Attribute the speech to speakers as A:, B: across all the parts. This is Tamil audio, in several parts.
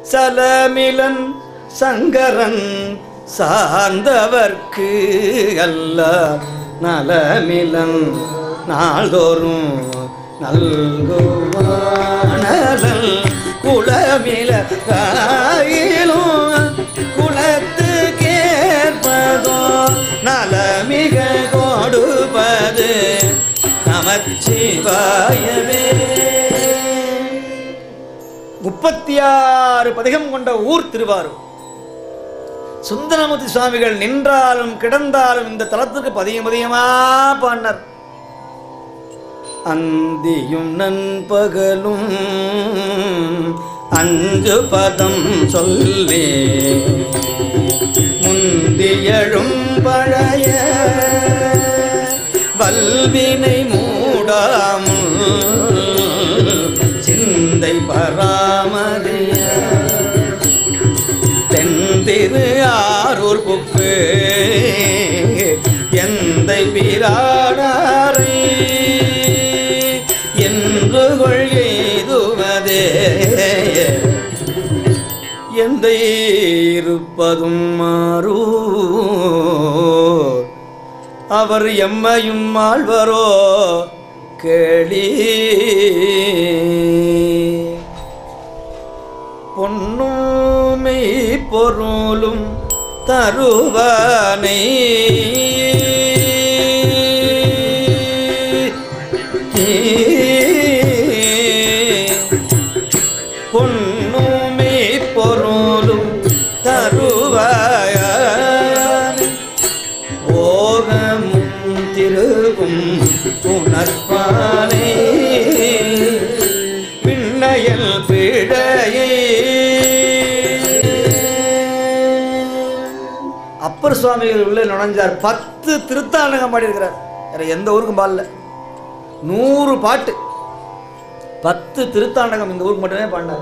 A: சலமிலன் சங்கரன் சார்ந்தவர்க்கு அல்ல நலமிலன் நாள்தோறும் நல்குவானல் குளமில காயிலும் குலத்து கேட்பதோ நலமிக கொடுப்பது நமச்சிவாயவே முப்பத்தி ஆறு பதிகம் கொண்ட ஊர் திருவாரூர் சுந்தரமூர்த்தி சுவாமிகள் நின்றாலும் கிடந்தாலும் இந்த தலத்துக்கு பதியம் பதியமா பாடினார் அந்தியும் நண்பகலும் அஞ்சு பதம் சொல்லி முந்தியழும் பழைய வல்வினை மூடாமும் சிந்தை பராமரிய தென்திரு ஆரூர் புக்கு எந்தை பிராடாரை என்று கொள்கைதுவதே எந்தை இருப்பதும் மாறூ அவர் எம்மையும் ஆழ்வரோ கேளி பொன்னுமை பொருளும் தருவானை பொன்னுமை பொருளும் தருவாய ஓகமும் திருவும் உணர்ப்பானே பின்னையல் பிழையே அப்பர் சுவாமிகள் உள்ள நுழைஞ்சார் பத்து திருத்தாண்டகம் பாடியிருக்கிறார் வேற எந்த ஊருக்கும் பாடல நூறு பாட்டு பத்து திருத்தாண்டகம் இந்த ஊருக்கு மட்டுமே பாடினார்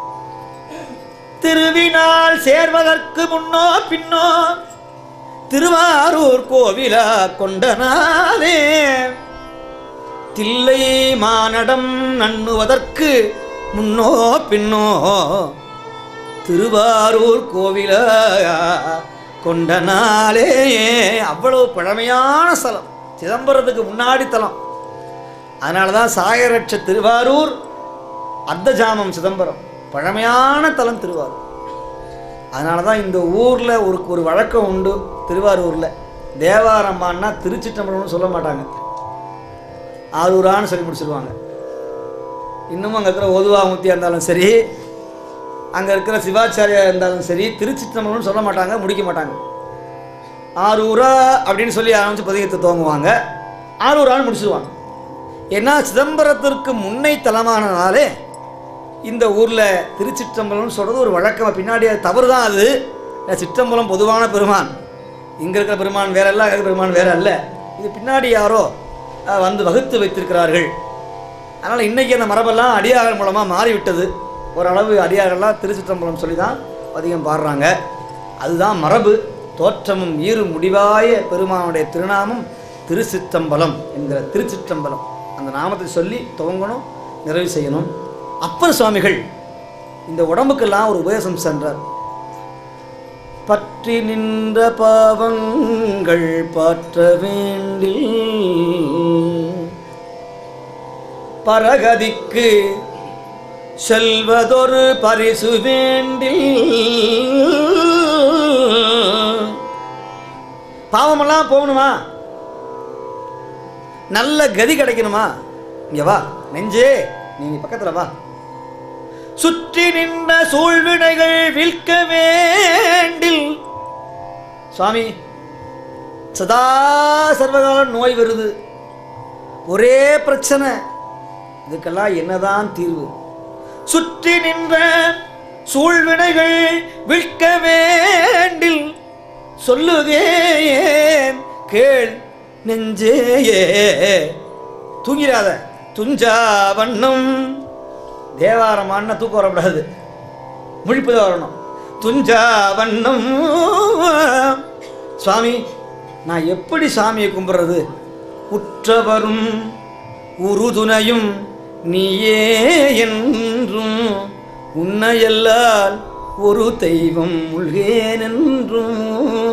A: திருவினால் சேர்வதற்கு முன்னோ பின்னோ திருவாரூர் கோவிலா கொண்டனாலே தில்லை மானடம் நண்ணுவதற்கு முன்னோ பின்னோ திருவாரூர் கோவில கொண்ட நாளே அவ்வளவு பழமையான ஸ்தலம் சிதம்பரத்துக்கு முன்னாடி தலம் அதனால தான் சாயரட்ச திருவாரூர் அர்த்தஜாமம் சிதம்பரம் பழமையான தலம் திருவாரூர் அதனால தான் இந்த ஊரில் ஒரு ஒரு வழக்கம் உண்டு திருவாரூரில் தேவாரம்மான்னா திருச்சிற்றம்பலம்னு சொல்ல மாட்டாங்க ஆரூரான்னு சொல்லி முடிச்சிருவாங்க இன்னமும் அங்கே இருக்கிற ஓதுவாமுத்தியாக இருந்தாலும் சரி அங்கே இருக்கிற சிவாச்சாரியா இருந்தாலும் சரி திருச்சிற்றம்பலம்னு சொல்ல மாட்டாங்க முடிக்க மாட்டாங்க ஆரூரா அப்படின்னு சொல்லி ஆரம்பித்து பதிகத்தை துவங்குவாங்க ஆரூரான்னு முடிச்சிருவாங்க ஏன்னா சிதம்பரத்திற்கு முன்னை தலமானனாலே இந்த ஊரில் திருச்சிற்றம்பலம்னு சொல்கிறது ஒரு வழக்கம் பின்னாடி அது தவறு தான் அது ஏன்னா சிற்றம்பலம் பொதுவான பெருமான் இங்கே இருக்கிற பெருமான் வேற அல்ல அங்க இருக்கிற பெருமான் வேற அல்ல இது பின்னாடி யாரோ அஹ், வந்து வகுத்து வைத்திருக்கிறார்கள் அதனால் இன்றைக்கி அந்த மரபெல்லாம் அடியார்கள் மூலமாக மாறிவிட்டது ஓரளவு அடியார்கள்லாம் திருச்சிற்றம்பலம் சொல்லி தான் அதிகம் பாடுறாங்க அதுதான் மரபு தோற்றமும் ஈறு முடிவாய பெருமானுடைய திருநாமம் திருச்சிற்றம்பலம் என்கிற திருச்சிற்றம்பலம் அந்த நாமத்தை சொல்லி துவங்கணும் நிறைவு செய்யணும் அப்பர் சுவாமிகள் இந்த உடம்புக்கெல்லாம் ஒரு உபதேசம் சென்றார் பற்றி நின்ற பாவங்கள் பாற்ற வேண்டி பரகதிக்கு செல்வதொரு பரிசு வேண்டி பாவமெல்லாம் போகணுமா நல்ல கதி கிடைக்கணுமா இங்க வா நெஞ்சே நீ பக்கத்துல வா சுற்றி நின்ற சூழ்வினைகள் வில்க வேண்டில் சுவாமி சதா சர்வகாலம் நோய் வருது ஒரே பிரச்சனை இதுக்கெல்லாம் என்னதான் தீர்வு சுற்றி நின்ற சூழ்வினைகள் விற்க வேண்டில் சொல்லுகேன் கேள் நெஞ்சேயே தூங்கிடாத துஞ்சா வண்ணம் தேவாரமான தூக்கம் வரக்கூடாது முழிப்பு தான் வரணும் துஞ்சா வண்ணம் சுவாமி நான் எப்படி சாமியை கும்பிட்றது உற்றவரும் உறுதுணையும் நீயே என்றும் உன்னையல்லால் ஒரு தெய்வம் உள்கேனென்றும்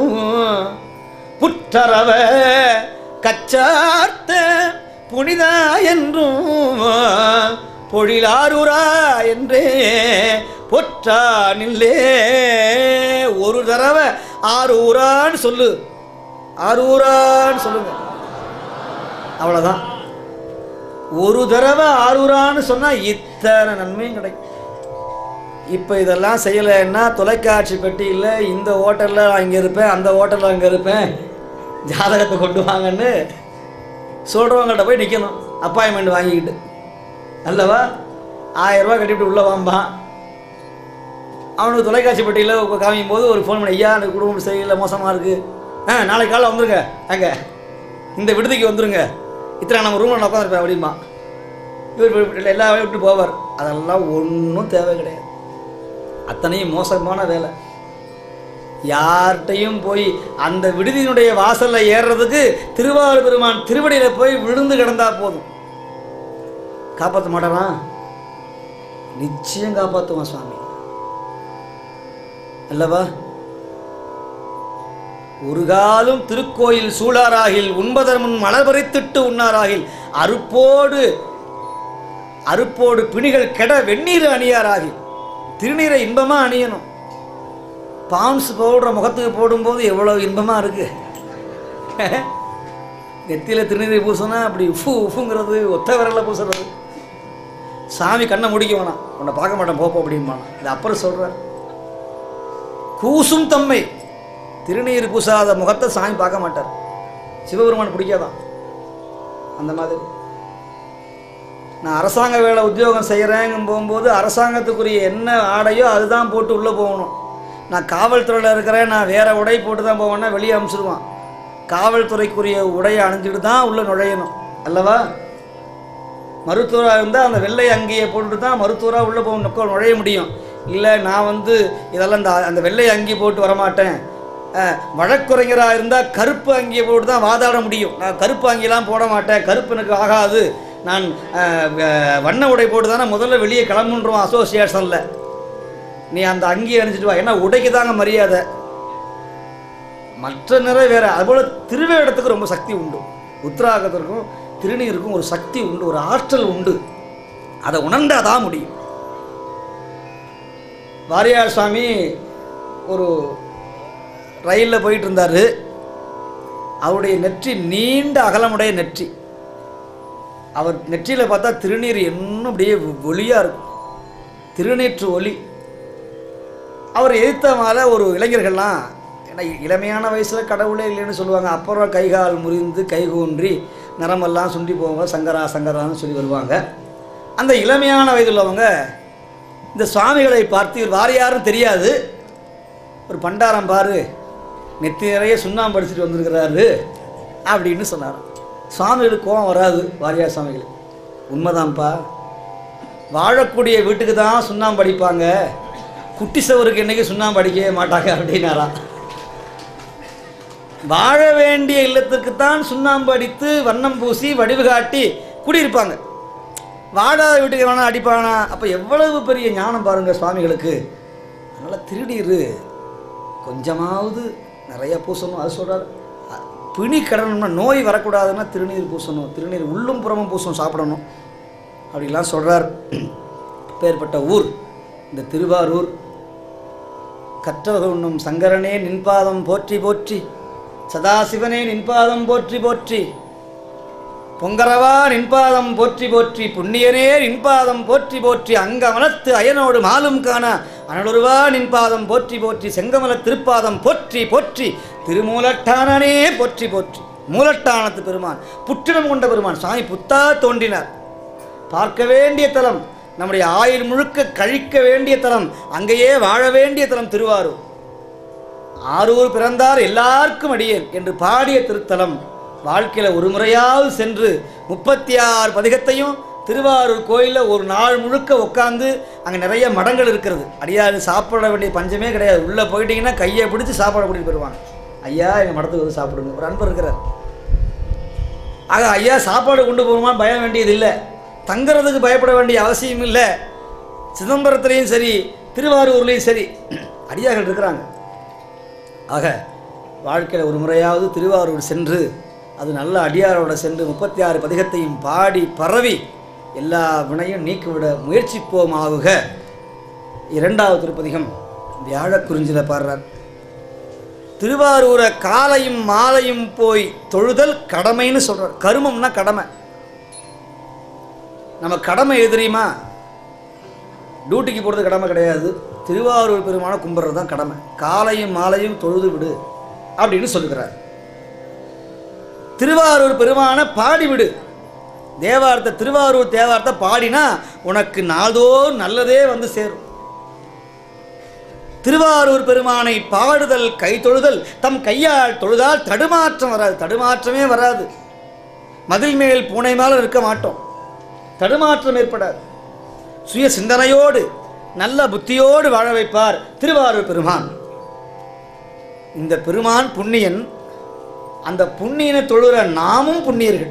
A: புற்றரவ கச்சார்த்த புனிதா என்றும் பொழிலாரூரா என்றே பொற்றா நில்லே ஒரு தடவை ஆரூரான்னு சொல்லு ஆரூரான்னு சொல்லுங்க அவ்வளோதான் ஒரு தடவை ஆரூரான்னு சொன்னால் இத்தனை நன்மையும் கிடைக்கும் இப்போ இதெல்லாம் செய்யலைன்னா தொலைக்காட்சி பெட்டியில் இந்த ஹோட்டலில் அங்கே இருப்பேன் அந்த ஹோட்டலில் அங்கே இருப்பேன் ஜாதகத்தை கொண்டு வாங்கன்னு சொல்கிறவங்கள்ட்ட போய் நிற்கணும் அப்பாயின்மெண்ட் வாங்கிக்கிட்டு அல்லவா ஆயிரம் ரூபாய் கட்டிவிட்டு உள்ளே வாம்பான் அவனுக்கு தொலைக்காட்சி பெட்டியில் காமிக்கும் போது ஒரு ஃபோன் பண்ணி ஐயா அந்த குடும்பம் சரியில்லை மோசமாக இருக்குது ஆ நாளைக்கு காலைல வந்துருங்க அங்கே இந்த விடுதிக்கு வந்துருங்க இத்தனை நம்ம ரூமில் உட்காந்துருப்பேன் அப்படிமா இவர் இப்படி எல்லா வேலையும் விட்டு போவார் அதெல்லாம் ஒன்றும் தேவை கிடையாது அத்தனையும் மோசமான வேலை யார்கிட்டையும் போய் அந்த விடுதியினுடைய வாசலில் ஏறுறதுக்கு திருவாரூர் பெருமான் திருவடியில் போய் விழுந்து கிடந்தா போதும் காப்பாற்ற மாட்டானா நிச்சயம் காப்பாற்றுவான் சுவாமி அல்லவா ஒரு காலும் திருக்கோயில் சூழாராகில் உண்பதன் முன் மலர் பறித்திட்டு உண்ணாராகில் அறுப்போடு அறுப்போடு பிணிகள் கெட வெந்நீர் அணியாராகில் திருநீரை இன்பமாக அணியணும் பாம்ஸ் பவுடரை முகத்துக்கு போடும்போது எவ்வளோ இன்பமாக இருக்கு நெத்தியில் திருநீரை பூசினா அப்படி உஃபு உஃபுங்கிறது ஒத்த விரலில் பூசுறது சாமி கண்ணை முடிக்க வேணாம் உன்னை பார்க்க மாட்டேன் போப்போ அப்படிம்பானா இது அப்புறம் சொல்கிறார் கூசும் தம்மை திருநீர் பூசாத முகத்தை சாமி பார்க்க மாட்டார் சிவபெருமான் பிடிக்காதான் அந்த மாதிரி நான் அரசாங்க வேலை உத்தியோகம் செய்கிறேங்கும் போகும்போது அரசாங்கத்துக்குரிய என்ன ஆடையோ அதுதான் போட்டு உள்ளே போகணும் நான் காவல்துறையில் இருக்கிறேன் நான் வேறு உடை போட்டு தான் போவேன்னா வெளியே அனுப்பிச்சிடுவான் காவல்துறைக்குரிய உடையை அணிஞ்சிட்டு தான் உள்ளே நுழையணும் அல்லவா மருத்துவராக இருந்தால் அந்த வெள்ளை அங்கியை போட்டுட்டு தான் மருத்துவராக உள்ளே போக நுக்க நுழைய முடியும் இல்லை நான் வந்து இதெல்லாம் இந்த அந்த வெள்ளை அங்கி போட்டு வரமாட்டேன் அஹ், வழக்குரைஞராக இருந்தால் கருப்பு அங்கியை போட்டு தான் வாதாட முடியும் நான் கருப்பு அங்கிலாம் போட மாட்டேன் கருப்பு எனக்கு ஆகாது நான் அஹ், வ- வண்ண உடை போட்டு தானே முதல்ல வெளியே கிளம்புன்றோம் அசோசியேஷனில் நீ அந்த அங்கியை அணிஞ்சிட்டு வா ஏன்னா உடைக்கு தாங்க மரியாதை மற்ற நிறை வேற அதுபோல் திருவேடத்துக்கு ரொம்ப சக்தி உண்டு உத்ராகத்திற்கும் திருநீருக்கும் ஒரு சக்தி உண்டு ஒரு ஆற்றல் உண்டு அதை உணர்ந்தாதான் தான் முடியும் வாரியார் சுவாமி ஒரு ரயிலில் போயிட்டு இருந்தார் அவருடைய நெற்றி நீண்ட அகலமுடைய நெற்றி அவர் நெற்றியில் பார்த்தா திருநீர் இன்னும் அப்படியே ஒளியாக இருக்கும் திருநீற்று ஒளி அவர் எதிர்த்த மேலே ஒரு இளைஞர்கள்லாம் ஏன்னா இளமையான வயசில் கடவுளே இல்லைன்னு சொல்லுவாங்க அப்புறம் கைகால் முறிந்து கைகூன்றி நரம்பெல்லாம் சுண்டி போவாங்க சங்கரா சங்கரான்னு சொல்லி வருவாங்க அந்த இளமையான வயதில் உள்ளவங்க இந்த சுவாமிகளை பார்த்து இவர் வாரியாரும் தெரியாது ஒரு பண்டாரம் பாரு நெத்தி நிறைய சுண்ணாம்பு அடிச்சிட்டு வந்திருக்கிறாரு அப்படின்னு சொன்னாராம் சுவாமிகளுக்கு கோவம் வராது வாரியார் சுவாமிகளுக்கு உண்மைதான்ப்பா வாழக்கூடிய வீட்டுக்கு தான் சுண்ணாம்பு அடிப்பாங்க குட்டி சவருக்கு என்னைக்கு சுண்ணாம்பு அடிக்கவே மாட்டாங்க அப்படின்னாராம் வாழ வேண்டிய இல்லத்துக்கு தான் சுண்ணாம்பு அடித்து வண்ணம் பூசி வடிவு காட்டி குடியிருப்பாங்க வாழாத வீட்டுக்கு வேணா அடிப்பானா அப்போ எவ்வளவு பெரிய ஞானம் பாருங்க சுவாமிகளுக்கு அதனால் திருநீர் கொஞ்சமாவது நிறைய பூசணும் அது சொல்கிறார் பிணி கடணும்னா நோய் வரக்கூடாதுன்னா திருநீர் பூசணும் திருநீர் உள்ளும் புறமும் பூசணும் சாப்பிடணும் அப்படிலாம் சொல்கிறார் பேர்பட்ட ஊர் இந்த திருவாரூர் கற்றவர்கள் உண்ணும் சங்கரனே நின்பாதம் போற்றி போற்றி சதாசிவனே நின்பாதம் போற்றி போற்றி பொங்கரவா நின்பாதம் போற்றி போற்றி புண்ணியனே நின்பாதம் போற்றி போற்றி அங்கமலத்து அயனோடு மாலும் காண அனலுருவா நின்பாதம் போற்றி போற்றி செங்கமல திருப்பாதம் போற்றி போற்றி திருமூலட்டானனே போற்றி போற்றி மூலட்டானத்து பெருமான் புற்றிடம் கொண்ட பெருமான் சாமி புத்தா தோன்றினார் பார்க்க வேண்டிய தலம் நம்முடைய ஆயுள் முழுக்க கழிக்க வேண்டிய தலம் அங்கேயே வாழ வேண்டிய தலம் திருவாரூர் ஆரூர் பிறந்தார் எல்லாருக்கும் அடியேன் என்று பாடிய திருத்தலம் வாழ்க்கையில் ஒரு முறையாவது சென்று முப்பத்தி ஆறு பதிகத்தையும் திருவாரூர் கோயிலில் ஒரு நாள் முழுக்க உட்காந்து அங்கே நிறைய மடங்கள் இருக்கிறது அடியாரு சாப்பிட வேண்டிய பஞ்சமே கிடையாது உள்ளே போயிட்டீங்கன்னா கையை பிடிச்சி சாப்பாடு கூட்டிட்டு போயிடுவாங்க ஐயா எங்கள் மடத்துக்கு வந்து சாப்பிடுங்க ஒரு அன்பர் இருக்கிறார் ஆக ஐயா சாப்பாடு கொண்டு போகணுமா பயம் வேண்டியது இல்லை தங்குறதுக்கு பயப்பட வேண்டிய அவசியம் இல்லை சிதம்பரத்துலேயும் சரி திருவாரூர்லேயும் சரி அடியார்கள் இருக்கிறாங்க ஆக வாழ்க்கையில் ஒரு முறையாவது திருவாரூர் சென்று அது நல்ல அடியாரோட சென்று முப்பத்தி ஆறு பதிகத்தையும் பாடி பரவி எல்லா வினையும் நீக்கிவிட முயற்சிப்போமாகுக இரண்டாவது திருப்பதிகம் வியாழக்குறிஞ்சில் பாடுறார் திருவாரூரை காலையும் மாலையும் போய் தொழுதல் கடமைன்னு சொல்றார் கருமம்னா கடமை நம்ம கடமை எது தெரியுமா டியூட்டிக்கு போகிறது கடமை கிடையாது திருவாரூர் பெருமான கும்பிட்றது தான் கடமை காலையும் மாலையும் தொழுது விடு அப்படின்னு சொல்லுகிறார் திருவாரூர் பெருமான பாடி விடு தேவார்த்த திருவாரூர் தேவார்த்தை பாடினா உனக்கு நாள்தோறும் நல்லதே வந்து சேரும் திருவாரூர் பெருமானை பாடுதல் கை தொழுதல் தம் கையால் தொழுதால் தடுமாற்றம் வராது தடுமாற்றமே வராது மதில் மேல் பூனை மேல இருக்க மாட்டோம் தடுமாற்றம் ஏற்படாது சுய சிந்தனையோடு நல்ல புத்தியோடு வாழ வைப்பார் திருவாரூர் பெருமான் இந்த பெருமான் புண்ணியன் அந்த புண்ணியனை தொழுற நாமும் புண்ணியர்கள்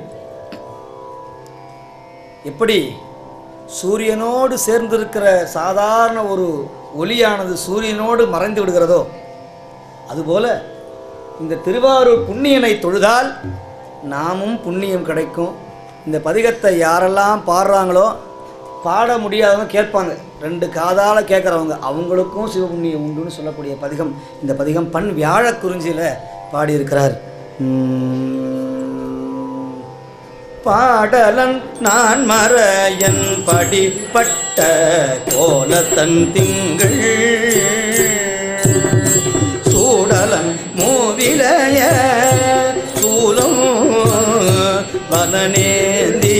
A: எப்படி சூரியனோடு சேர்ந்திருக்கிற சாதாரண ஒரு ஒளியானது சூரியனோடு மறைந்து விடுகிறதோ அதுபோல இந்த திருவாரூர் புண்ணியனை தொழுதால் நாமும் புண்ணியம் கிடைக்கும் இந்த பதிகத்தை யாரெல்லாம் பாடுறாங்களோ பாட முடியாதவங்க கேட்பாங்க ரெண்டு காதால கேட்குறவங்க அவங்களுக்கும் சிவபுண்ணியம் உண்டுன்னு சொல்லக்கூடிய பதிகம் இந்த பதிகம் பண் வியாழக் குறிஞ்சியில் பாடியிருக்கிறார் உம். பாடலன் நான் மறையன் படிப்பட்ட கோலத்தன் திங்கள் சூடலன் மூவிலைய சூலம் பலனேந்தி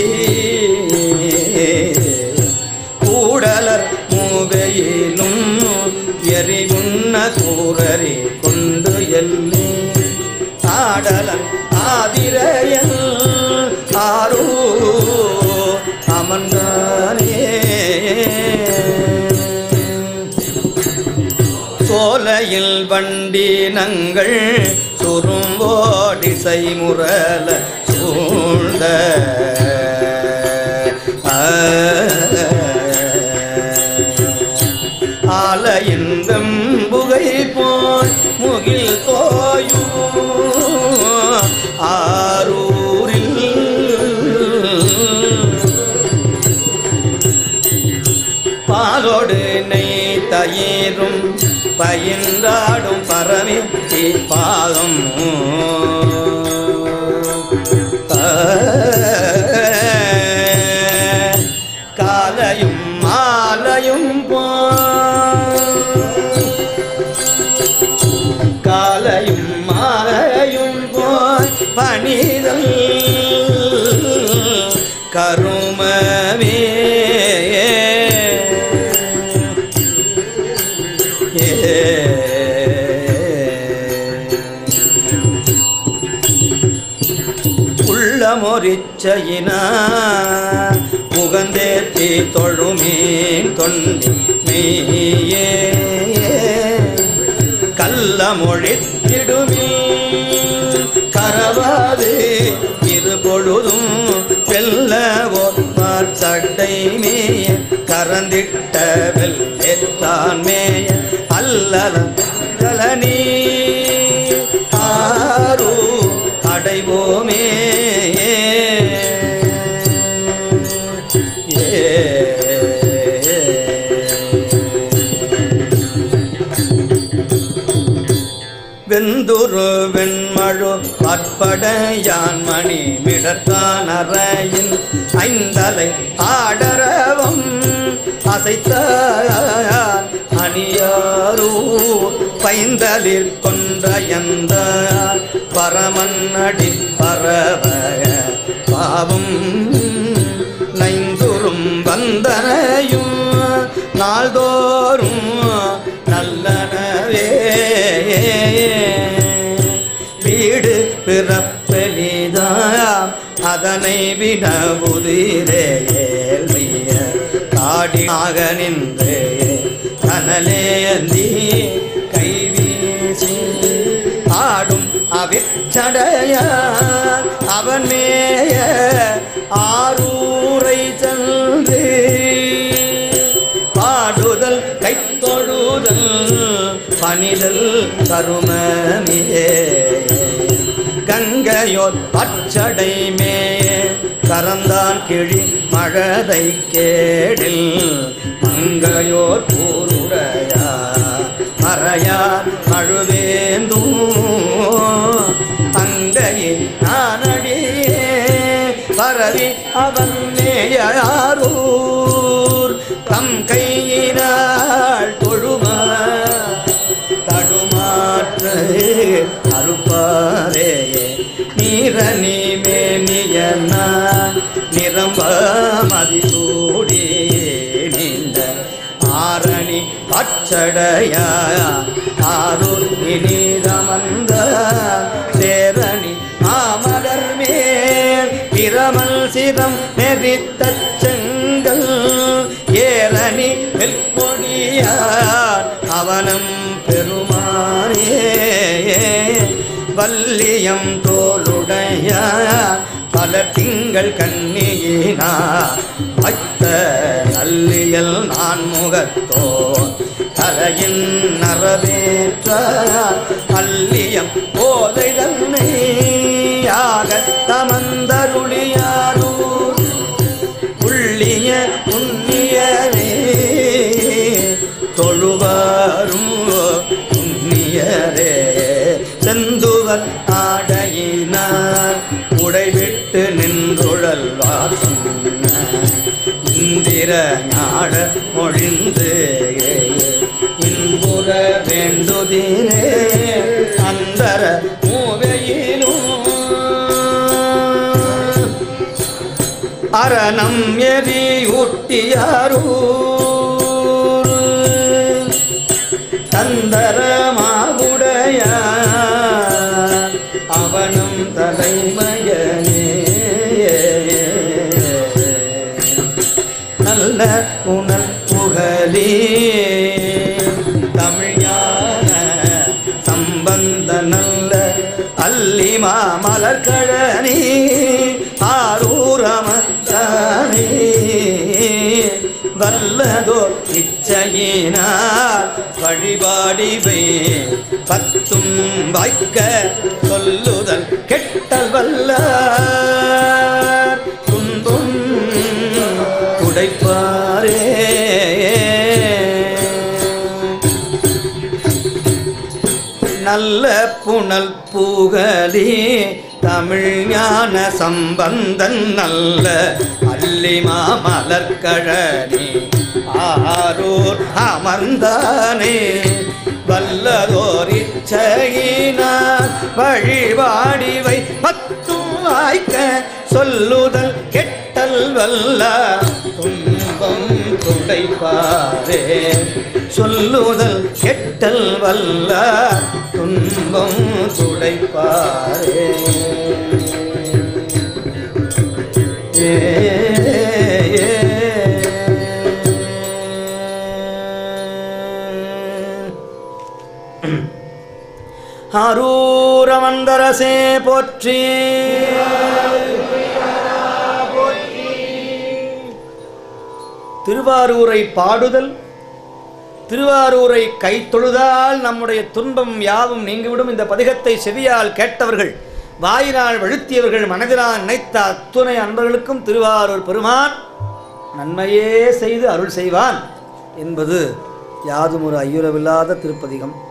A: கூடலர் மூவையிலும் எரிவுண்ண கூரரி கொண்டு எல்லி ஆடலன் ஆதிரையன் ஆரோ அமர்ந்தானே சோலையில் வண்டினங்கள் சுரும்போடிசை முரல சூழ்ந்த ஆலையின் வெம்புகை போய் முகில் தோயும் ஆரூரில் பாலோடு நெய் தயிரும் பயின்றாடும் பரவி பாதம் காலையும் மாலையும் போ காலையும் மாலையும் போய் பணிதல் கருமமே உள்ளமொரிச்சையின புகந்தேத்தி தொழுமீன் தொண்டி மெய்யே கள்ளமொழித்திடுமே கரவாது இரு பொழுதும் வெல்ல ஒப்பார் சட்டை மேய கரந்திட்ட வெள்ளேற்றான் மேய அல்லல கலனி ஆரூ அடைவோமே வெந்துரு வெண்மழு பற்படையான் மணி மிடத்தான் அறையின் ஐந்தலை ஆடரவம் அசைத்தார் அணியாரூ பைந்தலில் கொன்றயந்தார் பரமன்னடி பரவ பாவம் நைந்துரும் வந்தனையும் நாள்தோறும் நல்லனவே வீடு பிறப்பெளிதாம் அதனை விட புதிரேல்மிய காடியாக நின்று கனலேந்தி கைவீசி ஆடும் அவிச்சடையார் அவன் மேய ஆரூரை சென்று பாட பணிதல் கருமமே கங்கையோர் பச்சடை மேய கரந்தான் கிழி மழதை கேடில் மங்கையோர் கூருடையா மறையா மழுவேந்தும் அங்கையே நானடியே பரவி அவன் மேயாரூர் தம் கையினாள் தொழுமா தடுமாற்று அறுப்பாரே நீரணி மேனியன நிரம்ப மதிசூடி நீண்ட ஆரணி பச்சடையா ஆரூர் இனிதமந்த சேரணி மாமலர் மேல் பிரமல் சிரம் நெறித்த செங்கல் ஏரணி வெல்கொடியார் அவனம் பெருமானே வல்லியம் தோளுடைய பல திங்கள் கண்ணியினார் வைத்த நல்லியல் நான் முகத்தோ தலையின் நரவேற்ற அல்லியம் போதை தன்னையாக தமந்தருளியாரூர் உள்ளிய புண்ணியரே தொழுவாரும் புண்ணியரே செந்துவர் ஆடையினார் உடைவிட்டு நின்றுழல்வார் சொன்ன இந்திர நாட மொழிந்து இன்புற வேண்டுதிரே அந்தர மூவையிலும் அரணம் எரியூட்டியாரூர் தந்தரமாவுடைய அவனும் தலைமயனே நல்ல உணல் புகழே தமிழான சம்பந்த நல்ல அல்லிமா மலர்கழனி ஆரூரமத்தானே வல்லதோ இச்சையினார் வழிபாடிவை பத்தும் வாய்க்க சொல்லுதல் கெட்டல் வல்ல துன்பும் துடைப்பாரே நல்ல புனல் பூகலி தமிழ் ஞான சம்பந்தன் நல்ல அல்லிமா மலர்கழனி ஆரூர் அமர்ந்தானே வல்லதோர் இச்சையினார் வழிபாடிவை பத்தும் வாய்க்க சொல்லுதல் கெட்டல் வல்ல துன்பம் துடைப்பாரே சொல்லுதல் கெட்டல் வல்ல துன்பம் துடைப்பாரே ஏ ஏ. அரூரமந்தரசே போற்றி திருவாரூரை பாடுதல் திருவாரூரை கைத்தொழுதால் நம்முடைய துன்பம் யாவும் நீங்கிவிடும் இந்த பதிகத்தை செவியால் கேட்டவர்கள் வாயினால் வழுத்தியவர்கள் மனதினால் நினைத்த அத்துணை அன்பர்களுக்கும் திருவாரூர் பெருமான் நன்மையே செய்து அருள் செய்வான் என்பது யாதும் ஒரு ஐயுறவில்லாத திருப்பதிகம்